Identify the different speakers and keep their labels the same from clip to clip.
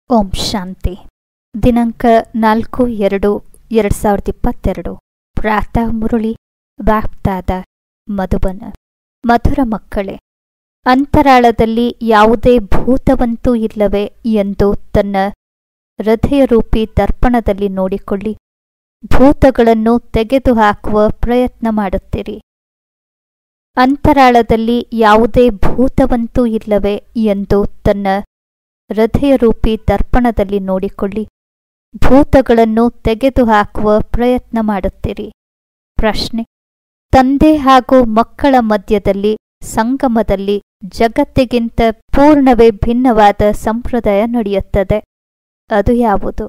Speaker 1: ಓಂ ಶಾಂತಿ ದಿನಾಂಕ ನಾಲ್ಕು ಎರಡು ಎರಡು ಸಾವಿರದ ಇಪ್ಪತ್ತೆರಡು ಪ್ರಾತಃ ಮುರಳಿ ಬಾಪ್ತಾದ ಮಧುಬನ ಮಧುರ ಮಕ್ಕಳೇ ಅಂತರಾಳದಲ್ಲಿ ಯಾವುದೇ ಭೂತವಂತೂ ಇಲ್ಲವೇ ಎಂದು ತನ್ನ ಹೃದಯರೂಪಿ ದರ್ಪಣದಲ್ಲಿ ನೋಡಿಕೊಳ್ಳಿ ಭೂತಗಳನ್ನು ತೆಗೆದುಹಾಕುವ ಪ್ರಯತ್ನ ಮಾಡುತ್ತೀರಿ ಅಂತರಾಳದಲ್ಲಿ ಯಾವುದೇ ಭೂತವಂತೂ ಇಲ್ಲವೇ ಎಂದು ತನ್ನ ಹೃದಯರೂಪಿ ದರ್ಪಣದಲ್ಲಿ ನೋಡಿಕೊಳ್ಳಿ ಭೂತಗಳನ್ನು ತೆಗೆದುಹಾಕುವ ಪ್ರಯತ್ನ ಮಾಡುತ್ತೀರಿ ಪ್ರಶ್ನೆ ತಂದೆ ಹಾಗೂ ಮಕ್ಕಳ ಮಧ್ಯದಲ್ಲಿ ಸಂಗಮದಲ್ಲಿ ಜಗತ್ತಿಗಿಂತ ಪೂರ್ಣವೇ ಭಿನ್ನವಾದ ಸಂಪ್ರದಾಯ ನಡೆಯುತ್ತದೆ ಅದು ಯಾವುದು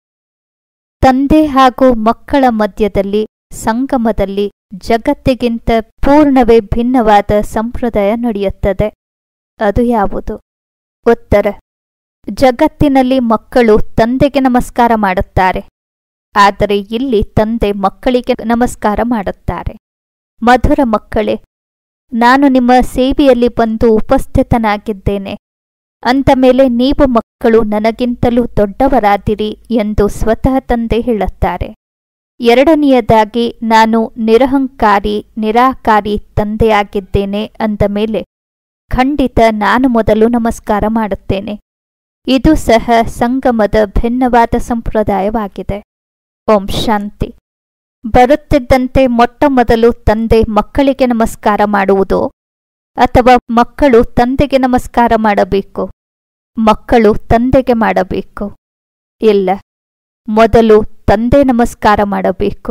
Speaker 1: ತಂದೆ ಹಾಗೂ ಮಕ್ಕಳ ಮಧ್ಯದಲ್ಲಿ ಸಂಗಮದಲ್ಲಿ ಜಗತ್ತಿಗಿಂತ ಪೂರ್ಣವೇ ಭಿನ್ನವಾದ ಸಂಪ್ರದಾಯ ನಡೆಯುತ್ತದೆ ಅದು ಯಾವುದು ಉತ್ತರ ಜಗತ್ತಿನಲ್ಲಿ ಮಕ್ಕಳು ತಂದೆಗೆ ನಮಸ್ಕಾರ ಮಾಡುತ್ತಾರೆ ಆದರೆ ಇಲ್ಲಿ ತಂದೆ ಮಕ್ಕಳಿಗೆ ನಮಸ್ಕಾರ ಮಾಡುತ್ತಾರೆ ಮಧುರ ಮಕ್ಕಳೇ ನಾನು ನಿಮ್ಮ ಸೇವೆಯಲ್ಲಿ ಬಂದು ಉಪಸ್ಥಿತನಾಗಿದ್ದೇನೆ ಅಂದ ಮೇಲೆ ನೀವು ಮಕ್ಕಳು ನನಗಿಂತಲೂ ದೊಡ್ಡವರಾದಿರಿ ಎಂದು ಸ್ವತಃ ತಂದೆ ಹೇಳುತ್ತಾರೆ ಎರಡನೆಯದಾಗಿ ನಾನು ನಿರಹಂಕಾರಿ ನಿರಾಕಾರಿ ತಂದೆಯಾಗಿದ್ದೇನೆ ಅಂದ ಮೇಲೆ ಖಂಡಿತ ನಾನು ಮೊದಲು ನಮಸ್ಕಾರ ಮಾಡುತ್ತೇನೆ ಇದು ಸಹ ಸಂಗಮದ ಭಿನ್ನವಾದ ಸಂಪ್ರದಾಯವಾಗಿದೆ ಓಂ ಶಾಂತಿ ಬರುತ್ತಿದ್ದಂತೆ ಮೊಟ್ಟ ಮೊದಲು ತಂದೆ ಮಕ್ಕಳಿಗೆ ನಮಸ್ಕಾರ ಮಾಡುವುದೋ ಅಥವಾ ಮಕ್ಕಳು ತಂದೆಗೆ ನಮಸ್ಕಾರ ಮಾಡಬೇಕು ಮಕ್ಕಳು ತಂದೆಗೆ ಮಾಡಬೇಕು ಇಲ್ಲ ಮೊದಲು ತಂದೆ ನಮಸ್ಕಾರ ಮಾಡಬೇಕು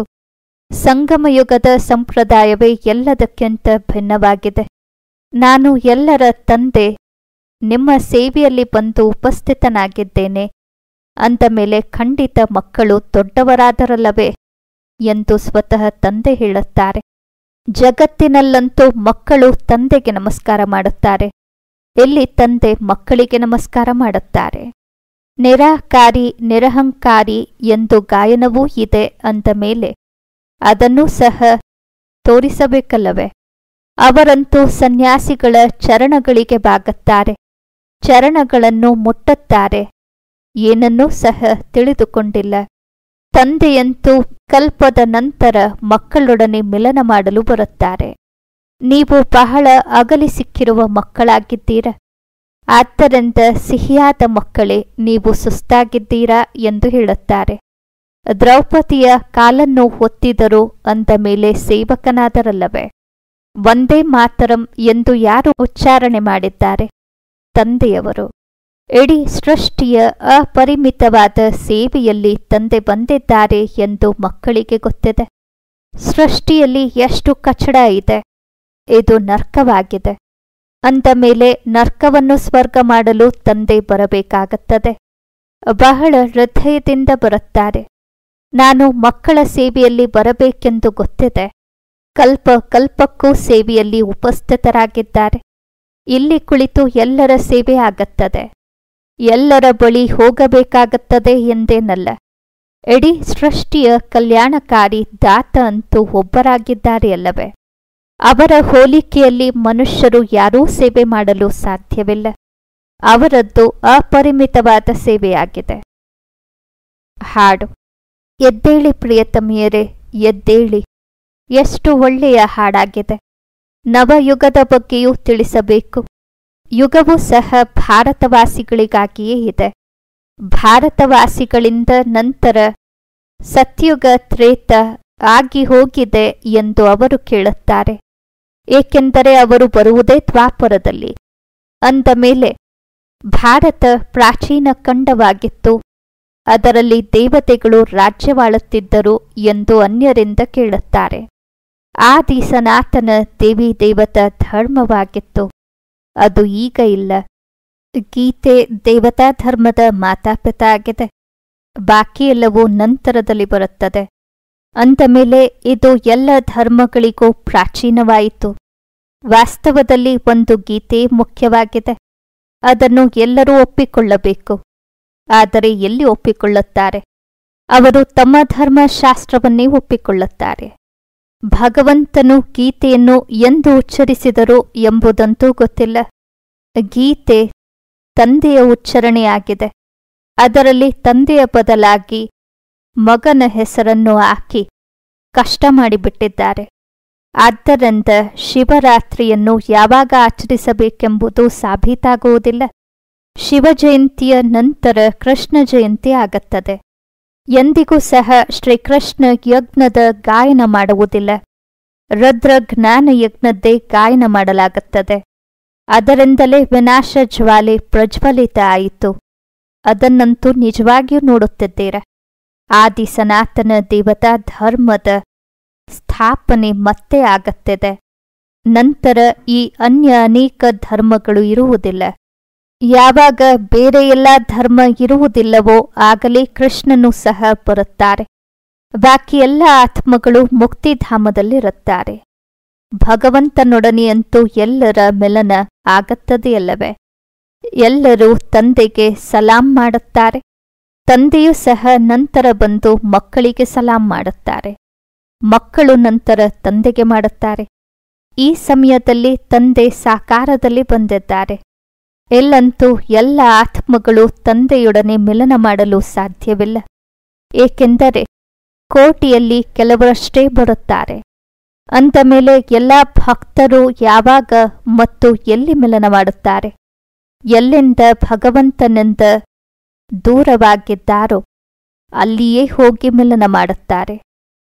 Speaker 1: ಸಂಗಮಯುಗದ ಸಂಪ್ರದಾಯವೇ ಎಲ್ಲದಕ್ಕಿಂತ ಭಿನ್ನವಾಗಿದೆ ನಾನು ಎಲ್ಲರ ತಂದೆ ನಿಮ್ಮ ಸೇವೆಯಲ್ಲಿ ಬಂದು ಉಪಸ್ಥಿತನಾಗಿದ್ದೇನೆ ಅಂದ ಮೇಲೆ ಖಂಡಿತ ಮಕ್ಕಳು ದೊಡ್ಡವರಾದರಲ್ಲವೇ ಎಂದು ಸ್ವತಃ ತಂದೆ ಹೇಳುತ್ತಾರೆ ಜಗತ್ತಿನಲ್ಲಂತೂ ಮಕ್ಕಳು ತಂದೆಗೆ ನಮಸ್ಕಾರ ಮಾಡುತ್ತಾರೆ ಎಲ್ಲಿ ತಂದೆ ಮಕ್ಕಳಿಗೆ ನಮಸ್ಕಾರ ಮಾಡುತ್ತಾರೆ ನಿರಾಕಾರಿ ನಿರಹಂಕಾರಿ ಎಂದು ಗಾಯನವೂ ಇದೆ ಅಂದ ಮೇಲೆ ಅದನ್ನೂ ಸಹ ತೋರಿಸಬೇಕಲ್ಲವೇ ಅವರಂತೂ ಸನ್ಯಾಸಿಗಳ ಚರಣಗಳಿಗೆ ಬಾಗುತ್ತಾರೆ ಚರಣಗಳನ್ನು ಮುಟ್ಟುತ್ತಾರೆ ಏನನ್ನೂ ಸಹ ತಿಳಿದುಕೊಂಡಿಲ್ಲ ತಂದೆಯಂತೂ ಕಲ್ಪದ ನಂತರ ಮಕ್ಕಳೊಡನೆ ಮಿಲನ ಮಾಡಲು ಬರುತ್ತಾರೆ ನೀವು ಬಹಳ ಅಗಲಿ ಸಿಕ್ಕಿರುವ ಮಕ್ಕಳಾಗಿದ್ದೀರಾ ಆದ್ದರಿಂದ ಸಿಹಿಯಾದ ಮಕ್ಕಳೇ ನೀವು ಸುಸ್ತಾಗಿದ್ದೀರಾ ಎಂದು ಹೇಳುತ್ತಾರೆ ದ್ರೌಪದಿಯ ಕಾಲನ್ನು ಒತ್ತಿದರು ಅಂದ ಮೇಲೆ ಸೇವಕನಾದರಲ್ಲವೇ ಒಂದೇ ಮಾತರಂ ಎಂದು ಯಾರು ಉಚ್ಚಾರಣೆ ಮಾಡಿದ್ದಾರೆ ತಂದೆಯವರು ಇಡೀ ಸೃಷ್ಟಿಯ ಅಪರಿಮಿತವಾದ ಸೇವೆಯಲ್ಲಿ ತಂದೆ ಬಂದಿದ್ದಾರೆ ಎಂದು ಮಕ್ಕಳಿಗೆ ಗೊತ್ತಿದೆ ಸೃಷ್ಟಿಯಲ್ಲಿ ಎಷ್ಟು ಕಚಡ ಇದೆ ಇದು ನರ್ಕವಾಗಿದೆ ಅಂದ ಮೇಲೆ ನರ್ಕವನ್ನು ಸ್ವರ್ಗ ಮಾಡಲು ತಂದೆ ಬರಬೇಕಾಗುತ್ತದೆ ಬಹಳ ಹೃದಯದಿಂದ ಬರುತ್ತಾರೆ ನಾನು ಮಕ್ಕಳ ಸೇವೆಯಲ್ಲಿ ಬರಬೇಕೆಂದು ಗೊತ್ತಿದೆ ಕಲ್ಪ ಕಲ್ಪಕ್ಕೂ ಸೇವೆಯಲ್ಲಿ ಉಪಸ್ಥಿತರಾಗಿದ್ದಾರೆ ಇಲ್ಲಿ ಕುಳಿತು ಎಲ್ಲರ ಸೇವೆ ಆಗುತ್ತದೆ ಎಲ್ಲರ ಬಳಿ ಹೋಗಬೇಕಾಗುತ್ತದೆ ಎಂದೇನಲ್ಲ ಇಡೀ ಸೃಷ್ಟಿಯ ಕಲ್ಯಾಣಕಾರಿ ದಾತ ಅಂತೂ ಒಬ್ಬರಾಗಿದ್ದಾರೆ ಅಲ್ಲವೇ ಅವರ ಹೋಲಿಕೆಯಲ್ಲಿ ಮನುಷ್ಯರು ಯಾರೂ ಸೇವೆ ಮಾಡಲು ಸಾಧ್ಯವಿಲ್ಲ ಅವರದ್ದು ಅಪರಿಮಿತವಾದ ಸೇವೆಯಾಗಿದೆ ಹಾಡು ಎದ್ದೇಳಿ ಪ್ರಿಯತಮಿಯರೇ ಎದ್ದೇಳಿ ಎಷ್ಟು ಒಳ್ಳೆಯ ಹಾಡಾಗಿದೆ ನವಯುಗದ ಬಗ್ಗೆಯೂ ತಿಳಿಸಬೇಕು ಯುಗವೂ ಸಹ ಭಾರತವಾಸಿಗಳಿಗಾಗಿಯೇ ಇದೆ ಭಾರತವಾಸಿಗಳಿಂದ ನಂತರ ಸತ್ಯುಗ ತ್ರೇತ ಆಗಿ ಹೋಗಿದೆ ಎಂದು ಅವರು ಕೇಳುತ್ತಾರೆ ಏಕೆಂದರೆ ಅವರು ಬರುವುದೇ ದ್ವಾಪರದಲ್ಲಿ ಅಂದ ಮೇಲೆ ಭಾರತ ಪ್ರಾಚೀನ ಖಂಡವಾಗಿತ್ತು ಅದರಲ್ಲಿ ದೇವತೆಗಳು ರಾಜ್ಯವಾಳುತ್ತಿದ್ದರು ಎಂದು ಅನ್ಯರಿಂದ ಕೇಳುತ್ತಾರೆ ಆದಿ ಸನಾತನ ದೇವಿ ದೇವತಾ ಧರ್ಮವಾಗಿತ್ತು ಅದು ಈಗ ಇಲ್ಲ ಗೀತೆ ದೇವತಾ ಧರ್ಮದ ಮಾತಾಪಿತ ಆಗಿದೆ ಬಾಕಿ ಎಲ್ಲವೂ ನಂತರದಲ್ಲಿ ಬರುತ್ತದೆ ಅಂದ ಮೇಲೆ ಇದು ಎಲ್ಲ ಧರ್ಮಗಳಿಗೂ ಪ್ರಾಚೀನವಾಯಿತು ವಾಸ್ತವದಲ್ಲಿ ಒಂದು ಗೀತೆ ಮುಖ್ಯವಾಗಿದೆ ಅದನ್ನು ಎಲ್ಲರೂ ಒಪ್ಪಿಕೊಳ್ಳಬೇಕು ಆದರೆ ಎಲ್ಲಿ ಒಪ್ಪಿಕೊಳ್ಳುತ್ತಾರೆ ಅವರು ತಮ್ಮ ಧರ್ಮಶಾಸ್ತ್ರವನ್ನೇ ಒಪ್ಪಿಕೊಳ್ಳುತ್ತಾರೆ ಭಗವಂತನು ಗೀತೆಯನ್ನು ಎಂದು ಉಚ್ಚರಿಸಿದರು ಎಂಬುದಂತೂ ಗೊತ್ತಿಲ್ಲ ಗೀತೆ ತಂದೆಯ ಉಚ್ಚಾರಣೆಯಾಗಿದೆ ಅದರಲ್ಲಿ ತಂದೆಯ ಬದಲಾಗಿ ಮಗನ ಹೆಸರನ್ನು ಹಾಕಿ ಕಷ್ಟ ಮಾಡಿಬಿಟ್ಟಿದ್ದಾರೆ ಆದ್ದರಿಂದ ಶಿವರಾತ್ರಿಯನ್ನು ಯಾವಾಗ ಆಚರಿಸಬೇಕೆಂಬುದು ಸಾಬೀತಾಗುವುದಿಲ್ಲ ಶಿವ ಜಯಂತಿಯ ನಂತರ ಕೃಷ್ಣ ಜಯಂತಿ ಆಗುತ್ತದೆ ಎಂದಿಗೂ ಸಹ ಶ್ರೀಕೃಷ್ಣ ಯಜ್ಞದ ಗಾಯನ ಮಾಡುವುದಿಲ್ಲ ರುದ್ರ ಜ್ಞಾನ ಯಜ್ಞದ್ದೇ ಗಾಯನ ಮಾಡಲಾಗುತ್ತದೆ ಅದರಿಂದಲೇ ವಿನಾಶ ಜ್ವಾಲೆ ಪ್ರಜ್ವಲಿತ ಆಯಿತು ಅದನ್ನಂತೂ ನಿಜವಾಗಿಯೂ ನೋಡುತ್ತಿದ್ದೀರ ಆದಿ ಸನಾತನ ದೇವತಾ ಧರ್ಮದ ಸ್ಥಾಪನೆ ಮತ್ತೆ ಆಗತ್ತಿದೆ ನಂತರ ಈ ಅನ್ಯ ಅನೇಕ ಧರ್ಮಗಳು ಇರುವುದಿಲ್ಲ ಯಾವಾಗ ಬೇರೆ ಎಲ್ಲ ಧರ್ಮ ಇರುವುದಿಲ್ಲವೋ ಆಗಲೇ ಕೃಷ್ಣನು ಸಹ ಬರುತ್ತಾರೆ ಬಾಕಿ ಎಲ್ಲ ಆತ್ಮಗಳು ಮುಕ್ತಿಧಾಮದಲ್ಲಿರುತ್ತಾರೆ ಭಗವಂತನೊಡನೆಯಂತೂ ಎಲ್ಲರ ಮಿಲನ ಆಗತ್ತದೆಯಲ್ಲವೇ ಎಲ್ಲರೂ ತಂದೆಗೆ ಸಲಾಂ ಮಾಡುತ್ತಾರೆ ತಂದೆಯೂ ಸಹ ನಂತರ ಬಂದು ಮಕ್ಕಳಿಗೆ ಸಲಾಂ ಮಾಡುತ್ತಾರೆ ಮಕ್ಕಳು ನಂತರ ತಂದೆಗೆ ಮಾಡುತ್ತಾರೆ ಈ ಸಮಯದಲ್ಲಿ ತಂದೆ ಸಾಕಾರದಲ್ಲಿ ಬಂದಿದ್ದಾರೆ ಎಲ್ಲಂತೂ ಎಲ್ಲ ಆತ್ಮಗಳು ತಂದೆಯೊಡನೆ ಮಿಲನ ಮಾಡಲು ಸಾಧ್ಯವಿಲ್ಲ ಏಕೆಂದರೆ ಕೋಟಿಯಲ್ಲಿ ಕೆಲವರಷ್ಟೇ ಬರುತ್ತಾರೆ ಅಂದ ಮೇಲೆ ಎಲ್ಲ ಭಕ್ತರು ಯಾವಾಗ ಮತ್ತು ಎಲ್ಲಿ ಮಿಲನ ಮಾಡುತ್ತಾರೆ ಎಲ್ಲಿಂದ ಭಗವಂತನಿಂದ ದೂರವಾಗಿದ್ದಾರೋ ಅಲ್ಲಿಯೇ ಹೋಗಿ ಮಿಲನ ಮಾಡುತ್ತಾರೆ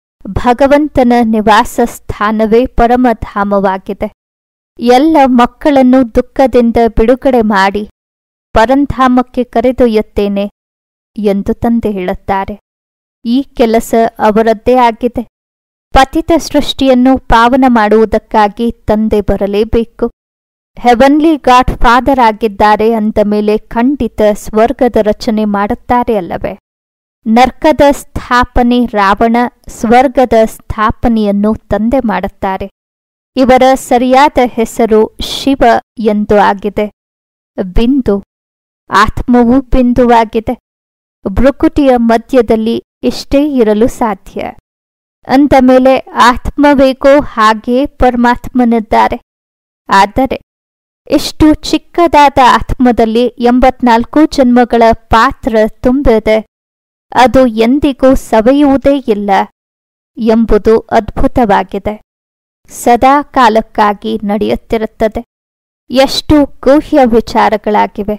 Speaker 1: ಭಗವಂತನ ನಿವಾಸ ಸ್ಥಾನವೇ ಪರಮಧಾಮವಾಗಿದೆ ಎಲ್ಲ ಮಕ್ಕಳನ್ನು ದುಃಖದಿಂದ ಬಿಡುಗಡೆ ಮಾಡಿ ಪರಂಧಾಮಕ್ಕೆ ಕರೆದೊಯ್ಯುತ್ತೇನೆ ಎಂದು ತಂದೆ ಹೇಳುತ್ತಾರೆ ಈ ಕೆಲಸ ಅವರದ್ದೇ ಆಗಿದೆ ಪತಿತ ಸೃಷ್ಟಿಯನ್ನು ಪಾವನ ಮಾಡುವುದಕ್ಕಾಗಿ ತಂದೆ ಬರಲೇಬೇಕು ಹೆವನ್ಲಿ ಗಾಡ್ ಫಾದರ್ ಆಗಿದ್ದಾರೆ ಅಂದ ಮೇಲೆ ಖಂಡಿತ ಸ್ವರ್ಗದ ರಚನೆ ಮಾಡುತ್ತಾರೆ ಅಲ್ಲವೇ ನರ್ಕದ ಸ್ಥಾಪನೆ ರಾವಣ ಸ್ವರ್ಗದ ಸ್ಥಾಪನೆಯನ್ನು ತಂದೆ ಮಾಡುತ್ತಾರೆ ಇವರ ಸರಿಯಾದ ಹೆಸರು ಶಿವ ಎಂದು ಆಗಿದೆ ಬಿಂದು ಆತ್ಮವೂ ಬಿಂದುವಾಗಿದೆ ಭ್ರುಕುಟಿಯ ಮಧ್ಯದಲ್ಲಿ ಇಷ್ಟೇ ಇರಲು ಸಾಧ್ಯ ಅಂದ ಮೇಲೆ ಆತ್ಮವೇಗೋ ಹಾಗೆಯೇ ಪರಮಾತ್ಮನಿದ್ದಾರೆ ಆದರೆ ಇಷ್ಟು ಚಿಕ್ಕದಾದ ಆತ್ಮದಲ್ಲಿ ಎಂಬತ್ನಾಲ್ಕು ಜನ್ಮಗಳ ಪಾತ್ರ ತುಂಬಿದೆ ಅದು ಎಂದಿಗೂ ಸವೆಯುವುದೇ ಇಲ್ಲ ಎಂಬುದು ಅದ್ಭುತವಾಗಿದೆ ಸದಾ ಕಾಲಕ್ಕಾಗಿ ನಡೆಯುತ್ತಿರುತ್ತದೆ ಎಷ್ಟು ಗುಹ್ಯ ವಿಚಾರಗಳಾಗಿವೆ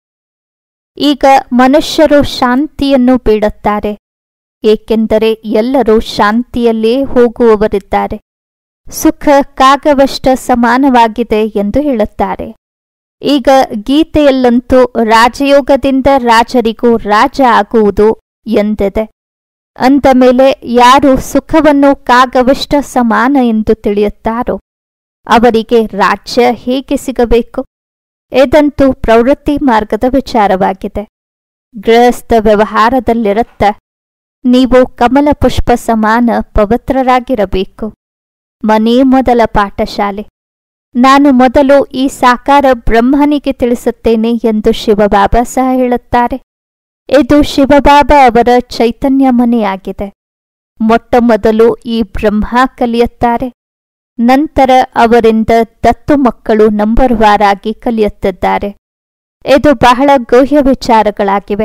Speaker 1: ಈಗ ಮನುಷ್ಯರು ಶಾಂತಿಯನ್ನು ಬೇಡುತ್ತಾರೆ ಏಕೆಂದರೆ ಎಲ್ಲರೂ ಶಾಂತಿಯಲ್ಲೇ ಹೋಗುವವರಿದ್ದಾರೆ ಸುಖ ಕಾಗವಷ್ಟ ಸಮಾನವಾಗಿದೆ ಎಂದು ಹೇಳುತ್ತಾರೆ ಈಗ ಗೀತೆಯಲ್ಲಂತೂ ರಾಜಯೋಗದಿಂದ ರಾಜರಿಗೂ ರಾಜ ಆಗುವುದು ಎಂದಿದೆ ಅಂದ ಮೇಲೆ ಯಾರು ಸುಖವನ್ನು ಕಾಗವಷ್ಟ ಸಮಾನ ಎಂದು ತಿಳಿಯುತ್ತಾರೋ ಅವರಿಗೆ ರಾಜ್ಯ ಹೇಗೆ ಸಿಗಬೇಕು ಇದಂತೂ ಪ್ರವೃತ್ತಿ ಮಾರ್ಗದ ವಿಚಾರವಾಗಿದೆ ಗೃಹಸ್ಥ ವ್ಯವಹಾರದಲ್ಲಿರುತ್ತ ನೀವು ಕಮಲ ಪುಷ್ಪ ಸಮಾನ ಪವಿತ್ರರಾಗಿರಬೇಕು ಮನೇ ಮೊದಲ ಪಾಠಶಾಲೆ ನಾನು ಮೊದಲು ಈ ಸಾಕಾರ ಬ್ರಹ್ಮನಿಗೆ ತಿಳಿಸುತ್ತೇನೆ ಎಂದು ಶಿವಬಾಬಾ ಸಹ ಹೇಳುತ್ತಾರೆ ಇದು ಶಿವಬಾಬಾ ಅವರ ಚೈತನ್ಯ ಮನೆಯಾಗಿದೆ ಮೊಟ್ಟ ಮೊದಲು ಈ ಬ್ರಹ್ಮ ಕಲಿಯುತ್ತಾರೆ ನಂತರ ಅವರಿಂದ ದತ್ತು ಮಕ್ಕಳು ನಂಬರ್ ವಾರಾಗಿ ಕಲಿಯುತ್ತಿದ್ದಾರೆ ಇದು ಬಹಳ ಗುಹ್ಯ ವಿಚಾರಗಳಾಗಿವೆ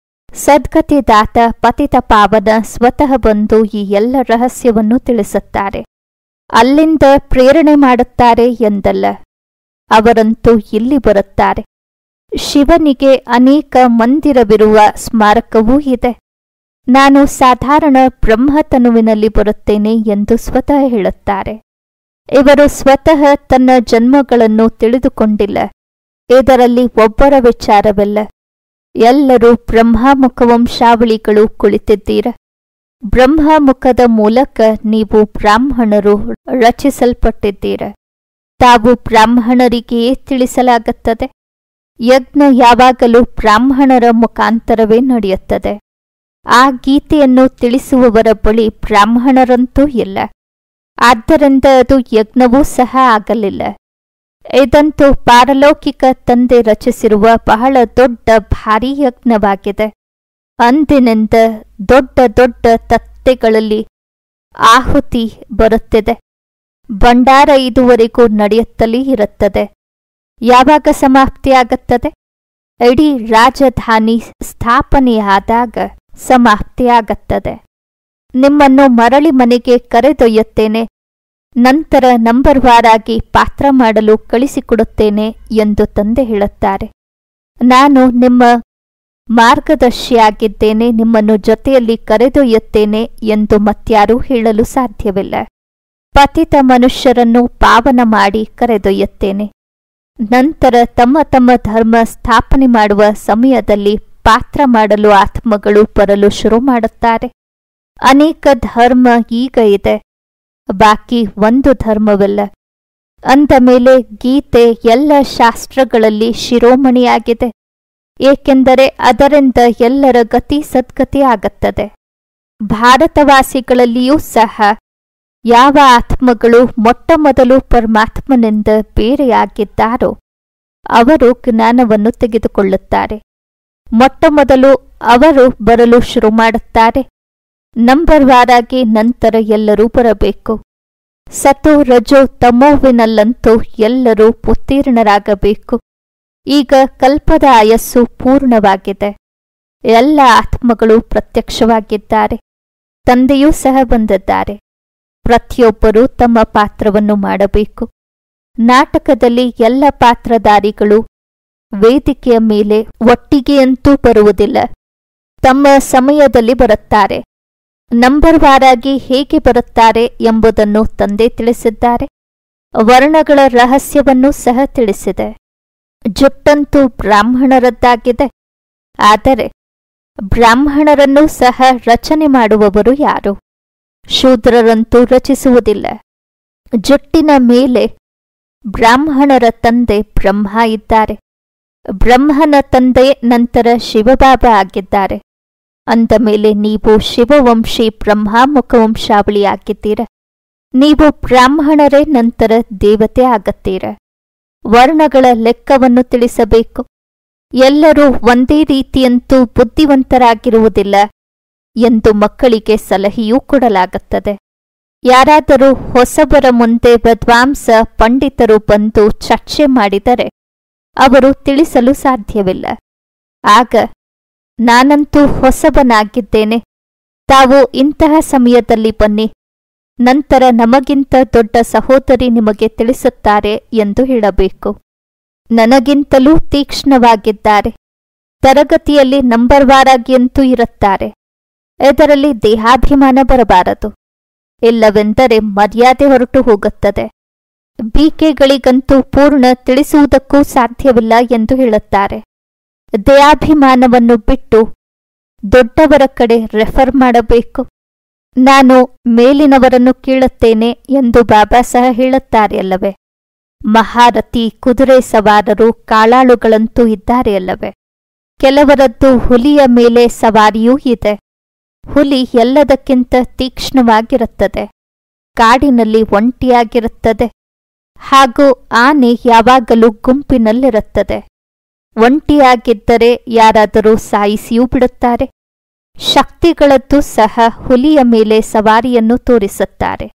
Speaker 1: ಸದ್ಗತಿದಾತ ಪತಿತ ಪಾವನ ಸ್ವತಃ ಬಂದು ಈ ಎಲ್ಲ ರಹಸ್ಯವನ್ನು ತಿಳಿಸುತ್ತಾರೆ ಅಲ್ಲಿಂದ ಪ್ರೇರಣೆ ಮಾಡುತ್ತಾರೆ ಎಂದಲ್ಲ ಅವರಂತೂ ಇಲ್ಲಿ ಬರುತ್ತಾರೆ ಶಿವನಿಗೆ ಅನೇಕ ಮಂದಿರವಿರುವ ಸ್ಮಾರಕವೂ ಇದೆ ನಾನು ಸಾಧಾರಣ ಬ್ರಹ್ಮತನುವಿನಲ್ಲಿ ಬರುತ್ತೇನೆ ಎಂದು ಸ್ವತಃ ಹೇಳುತ್ತಾರೆ ಇವರು ಸ್ವತಃ ತನ್ನ ಜನ್ಮಗಳನ್ನು ತಿಳಿದುಕೊಂಡಿಲ್ಲ ಇದರಲ್ಲಿ ಒಬ್ಬರ ವಿಚಾರವಿಲ್ಲ ಎಲ್ಲರೂ ಬ್ರಹ್ಮಮುಖ ವಂಶಾವಳಿಗಳು ಕುಳಿತಿದ್ದೀರ ಬ್ರಹ್ಮಮುಖದ ಮೂಲಕ ನೀವು ಬ್ರಾಹ್ಮಣರು ರಚಿಸಲ್ಪಟ್ಟಿದ್ದೀರ ತಾವು ಬ್ರಾಹ್ಮಣರಿಗೆಯೇ ತಿಳಿಸಲಾಗುತ್ತದೆ ಯಜ್ಞ ಯಾವಾಗಲೂ ಬ್ರಾಹ್ಮಣರ ಮುಖಾಂತರವೇ ನಡೆಯುತ್ತದೆ ಆ ಗೀತೆಯನ್ನು ತಿಳಿಸುವವರ ಬಳಿ ಬ್ರಾಹ್ಮಣರಂತೂ ಇಲ್ಲ ಆದ್ದರಿಂದ ಅದು ಯಜ್ಞವೂ ಸಹ ಆಗಲಿಲ್ಲ ಇದಂತೂ ಪಾರಲೌಕಿಕ ತಂದೆ ರಚಿಸಿರುವ ಬಹಳ ದೊಡ್ಡ ಭಾರೀ ಯಜ್ಞವಾಗಿದೆ ಅಂದಿನಿಂದ ದೊಡ್ಡ ದೊಡ್ಡ ತತ್ತೆಗಳಲ್ಲಿ ಆಹುತಿ ಬರುತ್ತಿದೆ ಭಂಡಾರ ಇದುವರೆಗೂ ನಡೆಯುತ್ತಲೇ ಇರುತ್ತದೆ ಯಾವಾಗ ಸಮಾಪ್ತಿಯಾಗುತ್ತದೆ ಇಡೀ ರಾಜಧಾನಿ ಸ್ಥಾಪನೆಯಾದಾಗ ಸಮಾಪ್ತಿಯಾಗುತ್ತದೆ ನಿಮ್ಮನ್ನು ಮರಳಿ ಮನೆಗೆ ಕರೆದೊಯ್ಯುತ್ತೇನೆ ನಂತರ ನಂಬರ್ವಾರಾಗಿ ಪಾತ್ರ ಮಾಡಲು ಕಳಿಸಿಕೊಡುತ್ತೇನೆ ಎಂದು ತಂದೆ ಹೇಳುತ್ತಾರೆ ನಾನು ನಿಮ್ಮ ಮಾರ್ಗದರ್ಶಿಯಾಗಿದ್ದೇನೆ ನಿಮ್ಮನ್ನು ಜೊತೆಯಲ್ಲಿ ಕರೆದೊಯ್ಯುತ್ತೇನೆ ಎಂದು ಮತ್ಯಾರೂ ಹೇಳಲು ಸಾಧ್ಯವಿಲ್ಲ ಪತಿತ ಮನುಷ್ಯರನ್ನು ಪಾವನ ಮಾಡಿ ಕರೆದೊಯ್ಯುತ್ತೇನೆ ನಂತರ ತಮ್ಮ ತಮ್ಮ ಧರ್ಮ ಸ್ಥಾಪನೆ ಮಾಡುವ ಸಮಯದಲ್ಲಿ ಪಾತ್ರ ಮಾಡಲು ಆತ್ಮಗಳು ಬರಲು ಶುರು ಮಾಡುತ್ತಾರೆ ಅನೇಕ ಧರ್ಮ ಈಗ ಇದೆ ಬಾಕಿ ಒಂದು ಧರ್ಮವಿಲ್ಲ ಅಂದ ಮೇಲೆ ಗೀತೆ ಎಲ್ಲ ಶಾಸ್ತ್ರಗಳಲ್ಲಿ ಶಿರೋಮಣಿಯಾಗಿದೆ ಏಕೆಂದರೆ ಅದರಿಂದ ಎಲ್ಲರ ಗತಿ ಸದ್ಗತಿ ಆಗುತ್ತದೆ ಭಾರತವಾಸಿಗಳಲ್ಲಿಯೂ ಸಹ ಯಾವ ಆತ್ಮಗಳು ಮೊಟ್ಟಮೊದಲು ಪರಮಾತ್ಮನಿಂದ ಬೇರೆಯಾಗಿದ್ದಾರೋ ಅವರು ಜ್ಞಾನವನ್ನು ತೆಗೆದುಕೊಳ್ಳುತ್ತಾರೆ ಮೊಟ್ಟಮೊದಲು ಅವರು ಬರಲು ಶುರು ಮಾಡುತ್ತಾರೆ ನಂಬರ್ವಾರಾಗಿ ನಂತರ ಎಲ್ಲರೂ ಬರಬೇಕು ಸತು ರಜೋ ತಮೋವಿನಲ್ಲಂತೂ ಎಲ್ಲರೂ ಉತ್ತೀರ್ಣರಾಗಬೇಕು ಈಗ ಕಲ್ಪದ ಆಯಸ್ಸು ಪೂರ್ಣವಾಗಿದೆ ಎಲ್ಲ ಆತ್ಮಗಳು ಪ್ರತ್ಯಕ್ಷವಾಗಿದ್ದಾರೆ ತಂದೆಯೂ ಸಹ ಬಂದಿದ್ದಾರೆ ಪ್ರತಿಯೊಬ್ಬರೂ ತಮ್ಮ ಪಾತ್ರವನ್ನು ಮಾಡಬೇಕು ನಾಟಕದಲ್ಲಿ ಎಲ್ಲ ಪಾತ್ರಧಾರಿಗಳು ವೇದಿಕೆಯ ಮೇಲೆ ಒಟ್ಟಿಗೆಯಂತೂ ಬರುವುದಿಲ್ಲ ತಮ್ಮ ಸಮಯದಲ್ಲಿ ಬರುತ್ತಾರೆ ನಂಬರ್ವಾರಾಗಿ ಹೇಗೆ ಬರುತ್ತಾರೆ ಎಂಬುದನ್ನು ತಂದೆ ತಿಳಿಸಿದ್ದಾರೆ ವರ್ಣಗಳ ರಹಸ್ಯವನ್ನು ಸಹ ತಿಳಿಸಿದೆ ಜುಟ್ಟಂತೂ ಬ್ರಾಹ್ಮಣರದ್ದಾಗಿದೆ ಆದರೆ ಬ್ರಾಹ್ಮಣರನ್ನು ಸಹ ರಚನೆ ಮಾಡುವವರು ಯಾರು ಶೂದ್ರರಂತೂ ರಚಿಸುವುದಿಲ್ಲ ಜುಟ್ಟಿನ ಮೇಲೆ ಬ್ರಾಹ್ಮಣರ ತಂದೆ ಬ್ರಹ್ಮ ಇದ್ದಾರೆ ಬ್ರಹ್ಮನ ತಂದೆ ನಂತರ ಶಿವಬಾಬಾ ಆಗಿದ್ದಾರೆ ಅಂದ ಮೇಲೆ ನೀವು ಶಿವವಂಶಿ ಬ್ರಹ್ಮಾಮುಖವಂಶಾವಳಿಯಾಗಿದ್ದೀರ ನೀವು ಬ್ರಾಹ್ಮಣರೇ ನಂತರ ದೇವತೆ ಆಗತ್ತೀರ ವರ್ಣಗಳ ಲೆಕ್ಕವನ್ನು ತಿಳಿಸಬೇಕು ಎಲ್ಲರೂ ಒಂದೇ ರೀತಿಯಂತೂ ಬುದ್ಧಿವಂತರಾಗಿರುವುದಿಲ್ಲ ಎಂದು ಮಕ್ಕಳಿಗೆ ಸಲಹೆಯೂ ಕೊಡಲಾಗುತ್ತದೆ ಯಾರಾದರೂ ಹೊಸಬರ ಮುಂದೆ ವಿದ್ವಾಂಸ ಪಂಡಿತರು ಬಂದು ಚರ್ಚೆ ಮಾಡಿದರೆ ಅವರು ತಿಳಿಸಲು ಸಾಧ್ಯವಿಲ್ಲ ಆಗ ನಾನಂತೂ ಹೊಸಬನಾಗಿದ್ದೇನೆ ತಾವು ಇಂತಹ ಸಮಯದಲ್ಲಿ ಬನ್ನಿ ನಂತರ ನಮಗಿಂತ ದೊಡ್ಡ ಸಹೋದರಿ ನಿಮಗೆ ತಿಳಿಸುತ್ತಾರೆ ಎಂದು ಹೇಳಬೇಕು ನನಗಿಂತಲೂ ತೀಕ್ಷ್ಣವಾಗಿದ್ದಾರೆ ತರಗತಿಯಲ್ಲಿ ನಂಬರ್ವಾರಾಗಿಯಂತೂ ಇರುತ್ತಾರೆ ಇದರಲ್ಲಿ ದೇಹಾಭಿಮಾನ ಬರಬಾರದು ಇಲ್ಲವೆಂದರೆ ಮರ್ಯಾದೆ ಹೊರಟು ಹೋಗುತ್ತದೆ ಬೀಕೆಗಳಿಗಂತೂ ಪೂರ್ಣ ತಿಳಿಸುವುದಕ್ಕೂ ಸಾಧ್ಯವಿಲ್ಲ ಎಂದು ಹೇಳುತ್ತಾರೆ ದೇಹಾಭಿಮಾನವನ್ನು ಬಿಟ್ಟು ದೊಡ್ಡವರ ಕಡೆ ರೆಫರ್ ಮಾಡಬೇಕು ನಾನು ಮೇಲಿನವರನ್ನು ಕೇಳುತ್ತೇನೆ ಎಂದು ಬಾಬಾ ಸಹ ಹೇಳುತ್ತಾರೆ ಅಲ್ಲವೇ ಮಹಾರಥಿ ಕುದುರೆ ಸವಾರರು ಕಾಳಾಳುಗಳಂತೂ ಇದ್ದಾರೆ ಅಲ್ಲವೇ ಕೆಲವರದ್ದು ಹುಲಿಯ ಮೇಲೆ ಸವಾರಿಯೂ ಇದೆ ಹುಲಿ ಎಲ್ಲದಕ್ಕಿಂತ ತೀಕ್ಷ್ಣವಾಗಿರುತ್ತದೆ ಕಾಡಿನಲ್ಲಿ ಒಂಟಿಯಾಗಿರುತ್ತದೆ ಹಾಗೂ ಆನೆ ಯಾವಾಗಲೂ ಗುಂಪಿನಲ್ಲಿರುತ್ತದೆ ಒಂಟಿಯಾಗಿದ್ದರೆ ಯಾರಾದರೂ ಸಾಯಿಸಿಯೂ ಬಿಡುತ್ತಾರೆ ಶಕ್ತಿಗಳದ್ದು ಸಹ ಹುಲಿಯ ಮೇಲೆ ಸವಾರಿಯನ್ನು ತೋರಿಸುತ್ತಾರೆ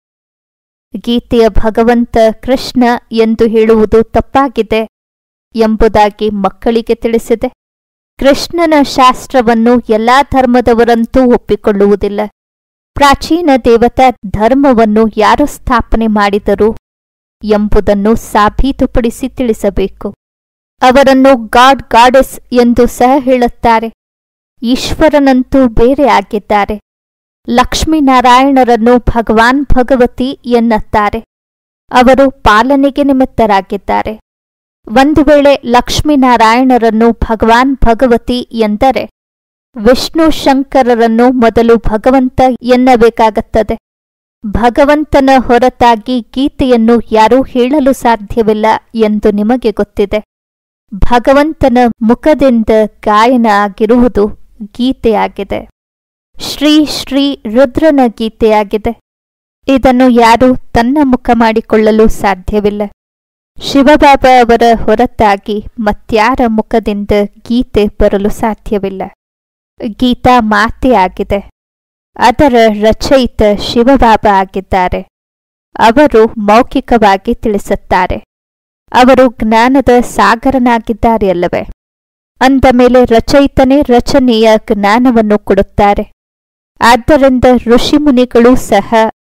Speaker 1: ಗೀತೆಯ ಭಗವಂತ ಕೃಷ್ಣ ಎಂದು ಹೇಳುವುದು ತಪ್ಪಾಗಿದೆ ಎಂಬುದಾಗಿ ಮಕ್ಕಳಿಗೆ ತಿಳಿಸಿದೆ ಕೃಷ್ಣನ ಶಾಸ್ತ್ರವನ್ನು ಎಲ್ಲಾ ಧರ್ಮದವರಂತೂ ಒಪ್ಪಿಕೊಳ್ಳುವುದಿಲ್ಲ ಪ್ರಾಚೀನ ದೇವತಾ ಧರ್ಮವನ್ನು ಯಾರು ಸ್ಥಾಪನೆ ಮಾಡಿದರು ಎಂಬುದನ್ನು ಸಾಬೀತುಪಡಿಸಿ ತಿಳಿಸಬೇಕು ಅವರನ್ನು ಗಾಡ್ ಗಾಡೆಸ್ ಎಂದು ಸಹ ಹೇಳುತ್ತಾರೆ ಈಶ್ವರನಂತೂ ಬೇರೆ ಆಗಿದ್ದಾರೆ ಲಕ್ಷ್ಮೀನಾರಾಯಣರನ್ನು ಭಗವಾನ್ ಭಗವತಿ ಎನ್ನುತ್ತಾರೆ ಅವರು ಪಾಲನೆಗೆ ನಿಮಿತ್ತರಾಗಿದ್ದಾರೆ ಒಂದು ವೇಳೆ ಲಕ್ಷ್ಮೀನಾರಾಯಣರನ್ನು ಭಗವಾನ್ ಭಗವತಿ ಎಂದರೆ ವಿಷ್ಣು ಶಂಕರರನ್ನು ಮೊದಲು ಭಗವಂತ ಎನ್ನಬೇಕಾಗುತ್ತದೆ ಭಗವಂತನ ಹೊರತಾಗಿ ಗೀತೆಯನ್ನು ಯಾರೂ ಹೇಳಲು ಸಾಧ್ಯವಿಲ್ಲ ಎಂದು ನಿಮಗೆ ಗೊತ್ತಿದೆ ಭಗವಂತನ ಮುಖದಿಂದ ಗಾಯನ ಆಗಿರುವುದು ಗೀತೆಯಾಗಿದೆ ಶ್ರೀ ಶ್ರೀ ರುದ್ರನ ಗೀತೆಯಾಗಿದೆ ಇದನ್ನು ಯಾರೂ ತನ್ನ ಮುಖ ಮಾಡಿಕೊಳ್ಳಲು ಸಾಧ್ಯವಿಲ್ಲ ಶಿವಬಾಬಾ ಅವರ ಹೊರತಾಗಿ ಮತ್ಯಾರ ಮುಖದಿಂದ ಗೀತೆ ಬರಲು ಸಾಧ್ಯವಿಲ್ಲ ಗೀತಾ ಮಾತೆ ಆಗಿದೆ ಅದರ ರಚಯಿತ ಶಿವಬಾಬಾ ಆಗಿದ್ದಾರೆ ಅವರು ಮೌಖಿಕವಾಗಿ ತಿಳಿಸುತ್ತಾರೆ ಅವರು ಜ್ಞಾನದ ಸಾಗರನಾಗಿದ್ದಾರೆ ಅಲ್ಲವೇ ಅಂದ ಮೇಲೆ ರಚಯಿತನೇ ರಚನೆಯ ಜ್ಞಾನವನ್ನು ಕೊಡುತ್ತಾರೆ ಆದ್ದರಿಂದ ಋಷಿಮುನಿಗಳು ಸಹ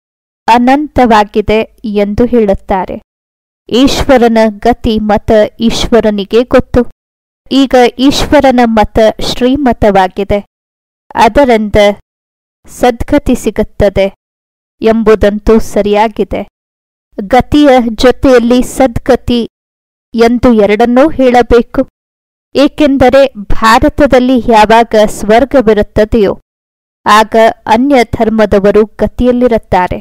Speaker 1: ಅನಂತವಾಗಿದೆ ಎಂದು ಹೇಳುತ್ತಾರೆ ಈಶ್ವರನ ಗತಿ ಮತ ಈಶ್ವರನಿಗೆ ಗೊತ್ತು ಈಗ ಈಶ್ವರನ ಮತ ಶ್ರೀಮತವಾಗಿದೆ ಅದರಿಂದ ಸದ್ಗತಿ ಸಿಗುತ್ತದೆ ಎಂಬುದಂತೂ ಸರಿಯಾಗಿದೆ ಗತಿಯ ಜೊತೆಯಲ್ಲಿ ಸದ್ಗತಿ ಎಂದು ಎರಡನ್ನೂ ಹೇಳಬೇಕು ಏಕೆಂದರೆ ಭಾರತದಲ್ಲಿ ಯಾವಾಗ ಸ್ವರ್ಗವಿರುತ್ತದೆಯೋ ಆಗ ಅನ್ಯ ಧರ್ಮದವರು ಗತಿಯಲ್ಲಿರುತ್ತಾರೆ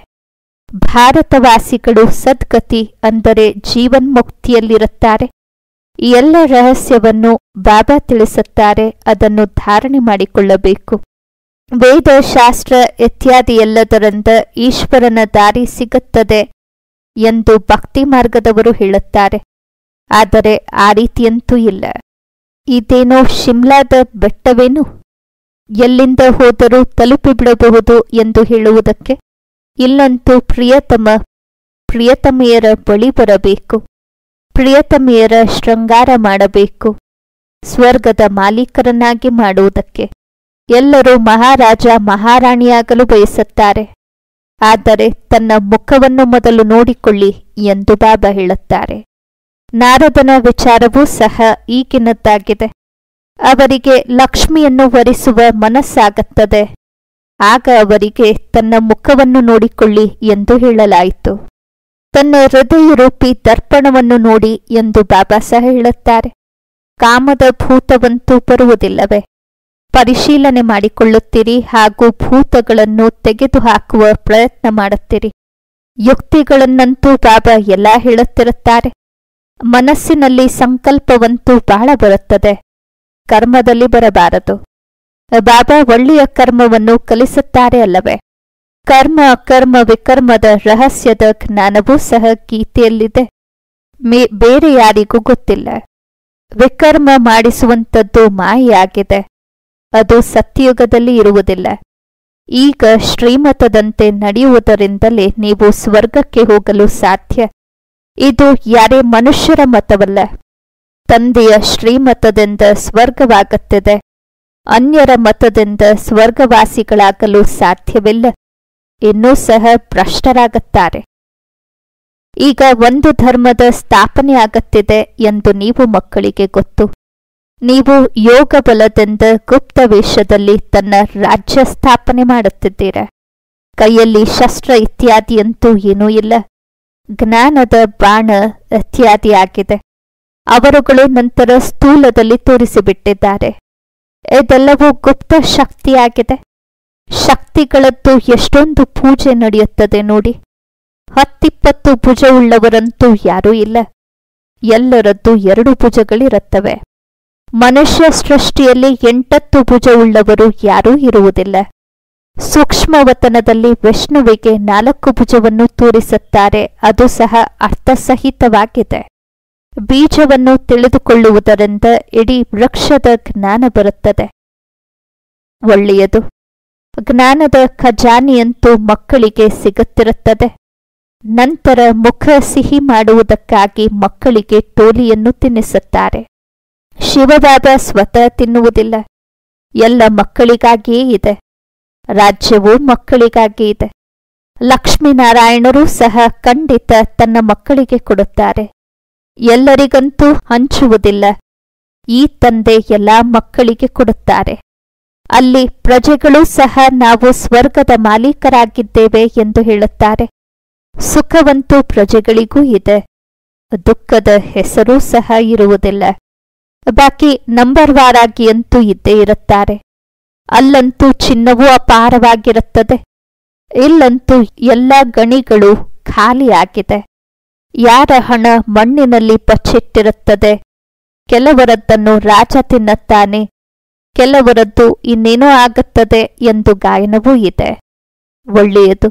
Speaker 1: ಭಾರತವಾಸಿಗಳು ಸದ್ಗತಿ ಅಂದರೆ ಜೀವನ್ಮುಕ್ತಿಯಲ್ಲಿರುತ್ತಾರೆ ಈ ಎಲ್ಲ ರಹಸ್ಯವನ್ನು ಬಾಬಾ ತಿಳಿಸುತ್ತಾರೆ ಅದನ್ನು ಧಾರಣೆ ಮಾಡಿಕೊಳ್ಳಬೇಕು ವೇದ ಶಾಸ್ತ್ರ ಇತ್ಯಾದಿ ಎಲ್ಲದರಿಂದ ಈಶ್ವರನ ದಾರಿ ಸಿಗುತ್ತದೆ ಎಂದು ಭಕ್ತಿ ಮಾರ್ಗದವರು ಹೇಳುತ್ತಾರೆ ಆದರೆ ಆ ರೀತಿಯಂತೂ ಇಲ್ಲ ಇದೇನೋ ಶಿಮ್ಲಾದ ಬೆಟ್ಟವೇನು ಎಲ್ಲಿಂದ ಹೋದರೂ ತಲುಪಿಬಿಡಬಹುದು ಎಂದು ಹೇಳುವುದಕ್ಕೆ ಇಲ್ಲಂತೂ ಪ್ರಿಯತಮ ಪ್ರಿಯತಮೆಯರ ಬಳಿ ಬರಬೇಕು ಪ್ರಿಯತಮೆಯರ ಶೃಂಗಾರ ಮಾಡಬೇಕು ಸ್ವರ್ಗದ ಮಾಲೀಕರನ್ನಾಗಿ ಮಾಡುವುದಕ್ಕೆ ಎಲ್ಲರೂ ಮಹಾರಾಜ ಮಹಾರಾಣಿಯಾಗಲು ಬಯಸುತ್ತಾರೆ ಆದರೆ ತನ್ನ ಮುಖವನ್ನು ಮೊದಲು ನೋಡಿಕೊಳ್ಳಿ ಎಂದು ಬಾಬಾ ಹೇಳುತ್ತಾರೆ ನಾರದನ ವಿಚಾರವೂ ಸಹ ಈಗಿನದ್ದಾಗಿದೆ ಅವರಿಗೆ ಲಕ್ಷ್ಮಿಯನ್ನು ವರಿಸುವ ಮನಸ್ಸಾಗುತ್ತದೆ ಆಗ ಅವರಿಗೆ ತನ್ನ ಮುಖವನ್ನು ನೋಡಿಕೊಳ್ಳಿ ಎಂದು ಹೇಳಲಾಯಿತು ತನ್ನ ಹೃದಯರೂಪಿ ದರ್ಪಣವನ್ನು ನೋಡಿ ಎಂದು ಬಾಬಾ ಸಹ ಹೇಳುತ್ತಾರೆ ಕಾಮದ ಭೂತವಂತೂ ಬರುವುದಿಲ್ಲವೇ ಪರಿಶೀಲನೆ ಮಾಡಿಕೊಳ್ಳುತ್ತೀರಿ ಹಾಗೂ ಭೂತಗಳನ್ನು ತೆಗೆದುಹಾಕುವ ಪ್ರಯತ್ನ ಮಾಡುತ್ತೀರಿ ಯುಕ್ತಿಗಳನ್ನಂತೂ ಬಾಬಾ ಎಲ್ಲ ಹೇಳುತ್ತಿರುತ್ತಾರೆ ಮನಸ್ಸಿನಲ್ಲಿ ಸಂಕಲ್ಪವಂತೂ ಬಹಳ ಬರುತ್ತದೆ ಕರ್ಮದಲ್ಲಿ ಬರಬಾರದು ಬಾಬಾ ಒಳ್ಳೆಯ ಕರ್ಮವನ್ನು ಕಲಿಸುತ್ತಾರೆ ಅಲ್ಲವೇ ಕರ್ಮ ಅಕರ್ಮ ವಿಕರ್ಮದ ರಹಸ್ಯದ ಜ್ಞಾನವೂ ಸಹ ಗೀತೆಯಲ್ಲಿದೆ ಮೇ ಬೇರೆ ಯಾರಿಗೂ ಗೊತ್ತಿಲ್ಲ ವಿಕರ್ಮ ಮಾಡಿಸುವಂಥದ್ದು ಮಾಯೆಯಾಗಿದೆ ಅದು ಸತ್ಯಯುಗದಲ್ಲಿ ಇರುವುದಿಲ್ಲ ಈಗ ಶ್ರೀಮತದಂತೆ ನಡೆಯುವುದರಿಂದಲೇ ನೀವು ಸ್ವರ್ಗಕ್ಕೆ ಹೋಗಲು ಸಾಧ್ಯ ಇದು ಯಾರೇ ಮನುಷ್ಯರ ಮತವಲ್ಲ ತಂದೆಯ ಶ್ರೀಮತದಿಂದ ಸ್ವರ್ಗವಾಗುತ್ತಿದೆ ಅನ್ಯರ ಮತದಿಂದ ಸ್ವರ್ಗವಾಸಿಗಳಾಗಲು ಸಾಧ್ಯವಿಲ್ಲ ಇನ್ನೂ ಸಹ ಭ್ರಷ್ಟರಾಗುತ್ತಾರೆ ಈಗ ಒಂದು ಧರ್ಮದ ಸ್ಥಾಪನೆ ಆಗುತ್ತಿದೆ ಎಂದು ನೀವು ಮಕ್ಕಳಿಗೆ ಗೊತ್ತು ನೀವು ಯೋಗ ಬಲದಿಂದ ಗುಪ್ತ ವೇಷದಲ್ಲಿ ತನ್ನ ರಾಜ್ಯ ಸ್ಥಾಪನೆ ಮಾಡುತ್ತಿದ್ದೀರ ಕೈಯಲ್ಲಿ ಶಸ್ತ್ರ ಇತ್ಯಾದಿಯಂತೂ ಏನೂ ಇಲ್ಲ ಜ್ಞಾನದ ಬಾಣ ಇತ್ಯಾದಿ ಆಗಿದೆ ಅವರುಗಳು ನಂತರ ಸ್ಥೂಲದಲ್ಲಿ ತೋರಿಸಿಬಿಟ್ಟಿದ್ದಾರೆ ಇದೆಲ್ಲವೂ ಗುಪ್ತ ಶಕ್ತಿಯಾಗಿದೆ ಶಕ್ತಿಗಳದ್ದು ಎಷ್ಟೊಂದು ಪೂಜೆ ನಡೆಯುತ್ತದೆ ನೋಡಿ ಹತ್ತಿಪ್ಪತ್ತು ಭುಜವುಳ್ಳವರಂತೂ ಯಾರೂ ಇಲ್ಲ ಎಲ್ಲರದ್ದು ಎರಡು ಭುಜಗಳಿರುತ್ತವೆ ಮನುಷ್ಯ ಸೃಷ್ಟಿಯಲ್ಲಿ ಎಂಟತ್ತು ಭುಜವುಳ್ಳವರು ಯಾರೂ ಇರುವುದಿಲ್ಲ ಸೂಕ್ಷ್ಮವತನದಲ್ಲಿ ವಿಷ್ಣುವಿಗೆ ನಾಲ್ಕು ಭುಜವನ್ನು ತೋರಿಸುತ್ತಾರೆ ಅದು ಸಹ ಅರ್ಥಸಹಿತವಾಗಿದೆ ಬೀಜವನ್ನು ತಿಳಿದುಕೊಳ್ಳುವುದರಿಂದ ಇಡೀ ವೃಕ್ಷದ ಜ್ಞಾನ ಬರುತ್ತದೆ ಒಳ್ಳೆಯದು ಜ್ಞಾನದ ಖಜಾನೆಯಂತೂ ಮಕ್ಕಳಿಗೆ ಸಿಗುತ್ತಿರುತ್ತದೆ ನಂತರ ಮುಖ ಸಿಹಿ ಮಾಡುವುದಕ್ಕಾಗಿ ಮಕ್ಕಳಿಗೆ ಟೋಲಿಯನ್ನು ತಿನ್ನಿಸುತ್ತಾರೆ ಶಿವಬಾಬಾ ಸ್ವತಃ ತಿನ್ನುವುದಿಲ್ಲ ಎಲ್ಲ ಮಕ್ಕಳಿಗಾಗಿಯೇ ಇದೆ ರಾಜ್ಯವೂ ಮಕ್ಕಳಿಗಾಗಿ ಇದೆ ಲಕ್ಷ್ಮೀನಾರಾಯಣರೂ ಸಹ ಖಂಡಿತ ತನ್ನ ಮಕ್ಕಳಿಗೆ ಕೊಡುತ್ತಾರೆ ಎಲ್ಲರಿಗಂತೂ ಹಂಚುವುದಿಲ್ಲ ಈ ತಂದೆ ಎಲ್ಲಾ ಮಕ್ಕಳಿಗೆ ಕೊಡುತ್ತಾರೆ ಅಲ್ಲಿ ಪ್ರಜೆಗಳೂ ಸಹ ನಾವು ಸ್ವರ್ಗದ ಮಾಲೀಕರಾಗಿದ್ದೇವೆ ಎಂದು ಹೇಳುತ್ತಾರೆ ಸುಖವಂತೂ ಪ್ರಜೆಗಳಿಗೂ ಇದೆ ದುಃಖದ ಹೆಸರೂ ಸಹ ಇರುವುದಿಲ್ಲ ಬಾಕಿ ನಂಬರ್ ವಾರಾಗಿಯಂತೂ ಇದ್ದೇ ಇರುತ್ತಾರೆ ಅಲ್ಲಂತೂ ಚಿನ್ನವೂ ಅಪಾರವಾಗಿರುತ್ತದೆ ಇಲ್ಲಂತೂ ಎಲ್ಲ ಗಣಿಗಳು ಖಾಲಿಯಾಗಿದೆ ಯಾರ ಹಣ ಮಣ್ಣಿನಲ್ಲಿ ಬಚ್ಚಿಟ್ಟಿರುತ್ತದೆ ಕೆಲವರದ್ದನ್ನು ರಾಜ ತಿನ್ನುತ್ತಾನೆ ಕೆಲವರದ್ದು ಇನ್ನೇನೋ ಆಗುತ್ತದೆ ಎಂದು ಗಾಯನವೂ ಇದೆ ಒಳ್ಳೆಯದು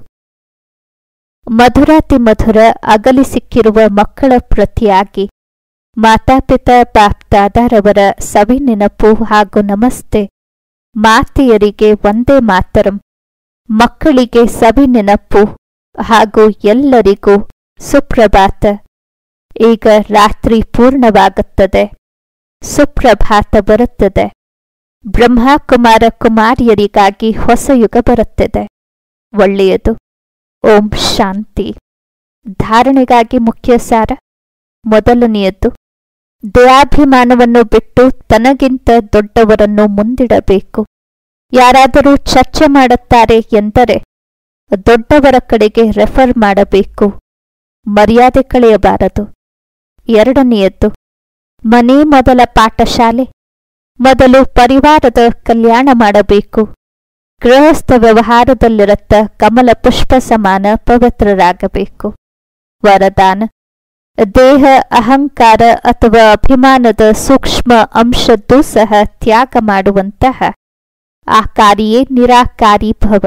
Speaker 1: ಮಧುರಾತಿ ಮಧುರ ಅಗಲಿ ಸಿಕ್ಕಿರುವ ಮಕ್ಕಳ ಪ್ರತಿಯಾಗಿ ಮಾತಾಪಿತಾ ಬಾಪ್ದಾದರವರ ಸವಿ ನೆನಪು ಹಾಗೂ ನಮಸ್ತೆ ಮಾತೆಯರಿಗೆ ಒಂದೇ ಮಾತರಂ ಮಕ್ಕಳಿಗೆ ಸವಿ ನೆನಪು ಹಾಗೂ ಎಲ್ಲರಿಗೂ ಸುಪ್ರಭಾತ ಈಗ ರಾತ್ರಿ ಪೂರ್ಣವಾಗುತ್ತದೆ ಸುಪ್ರಭಾತ ಬರುತ್ತದೆ ಬ್ರಹ್ಮಕುಮಾರ ಕುಮಾರಿಯರಿಗಾಗಿ ಹೊಸ ಯುಗ ಬರುತ್ತದೆ ಒಳ್ಳೆಯದು ಓಂ ಶಾಂತಿ ಧಾರಣೆಗಾಗಿ ಮುಖ್ಯ ಸಾರ ಮೊದಲನೆಯದ್ದು ದೇಹಾಭಿಮಾನವನ್ನು ಬಿಟ್ಟು ತನಗಿಂತ ದೊಡ್ಡವರನ್ನು ಮುಂದಿಡಬೇಕು ಯಾರಾದರೂ ಚರ್ಚೆ ಮಾಡುತ್ತಾರೆ ಎಂದರೆ ದೊಡ್ಡವರ ಕಡೆಗೆ ರೆಫರ್ ಮಾಡಬೇಕು ಮರ್ಯಾದೆ ಕಳೆಯಬಾರದು ಎರಡನೆಯದ್ದು ಮನೆ ಮೊದಲ ಪಾಠಶಾಲೆ ಮೊದಲು ಪರಿವಾರದ ಕಲ್ಯಾಣ ಮಾಡಬೇಕು ಗೃಹಸ್ಥ ವ್ಯವಹಾರದಲ್ಲಿರತ್ತ ಕಮಲ ಪುಷ್ಪ ಸಮಾನ ಪವಿತ್ರರಾಗಬೇಕು ವರದಾನ ದೇಹ ಅಹಂಕಾರ ಅಥವಾ ಅಭಿಮಾನದ ಸೂಕ್ಷ್ಮ ಅಂಶದ್ದು ಸಹ ತ್ಯಾಗ ಮಾಡುವಂತಹ ಆಕಾರಿಯೇ ನಿರಾಕಾರಿ ಭವ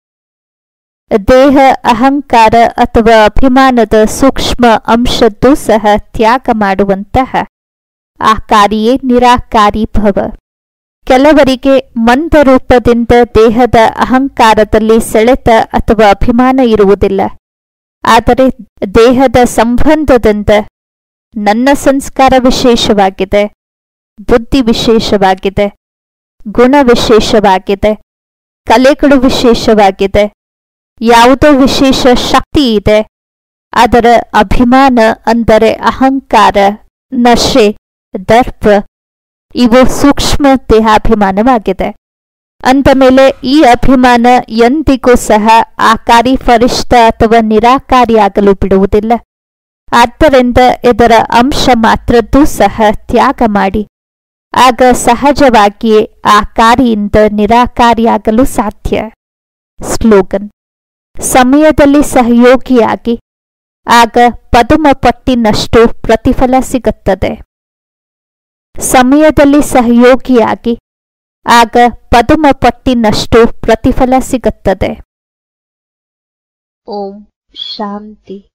Speaker 1: ದೇಹ ಅಹಂಕಾರ ಅಥವಾ ಅಭಿಮಾನದ ಸೂಕ್ಷ್ಮ ಅಂಶದ್ದು ಸಹ ತ್ಯಾಗ ಮಾಡುವಂತಹ ಆಕಾರಿಯೇ ನಿರಾಕಾರಿ ಭವ ಕೆಲವರಿಗೆ ಮಂದ ರೂಪದಿಂದ ದೇಹದ ಅಹಂಕಾರದಲ್ಲಿ ಸೆಳೆತ ಅಥವಾ ಅಭಿಮಾನ ಇರುವುದಿಲ್ಲ ಆದರೆ ದೇಹದ ಸಂಬಂಧದಿಂದ ನನ್ನ ಸಂಸ್ಕಾರ ವಿಶೇಷವಾಗಿದೆ ಬುದ್ಧಿ ವಿಶೇಷವಾಗಿದೆ ಗುಣ ವಿಶೇಷವಾಗಿದೆ ಕಲೆಗಳು ವಿಶೇಷವಾಗಿದೆ ಯಾವುದೋ ವಿಶೇಷ ಶಕ್ತಿ ಇದೆ ಅದರ ಅಭಿಮಾನ ಅಂದರೆ ಅಹಂಕಾರ ನಶೆ ದರ್ಪ ಇವು ಸೂಕ್ಷ್ಮ ದೇಹಾಭಿಮಾನವಾಗಿದೆ ಅಂದ ಮೇಲೆ ಈ ಅಭಿಮಾನ ಎಂದಿಗೂ ಸಹ ಆಕಾರಿ ಫರಿಷ್ಠ ಅಥವಾ ನಿರಾಕಾರಿಯಾಗಲು ಬಿಡುವುದಿಲ್ಲ ಆದ್ದರಿಂದ ಇದರ ಅಂಶ ಮಾತ್ರದ್ದೂ ಸಹ ತ್ಯಾಗ ಮಾಡಿ ಆಗ ಸಹಜವಾಗಿಯೇ ಆಕಾರಿಯಿಂದ ನಿರಾಕಾರಿಯಾಗಲು ಸಾಧ್ಯ ಸ್ಲೋಗನ್ ಸಮಯದಲ್ಲಿ ಸಹಯೋಗಿಯಾಗಿ ಆಗ ಪದುಮ ಪಟ್ಟಿನಷ್ಟು ಪ್ರತಿಫಲ ಸಿಗುತ್ತದೆ ಸಮಯದಲ್ಲಿ ಸಹಯೋಗಿಯಾಗಿ ಆಗ ಪದುಮ ಪಟ್ಟಿನಷ್ಟು ಪ್ರತಿಫಲ ಸಿಗುತ್ತದೆ
Speaker 2: ಓಂ ಶಾಂತಿ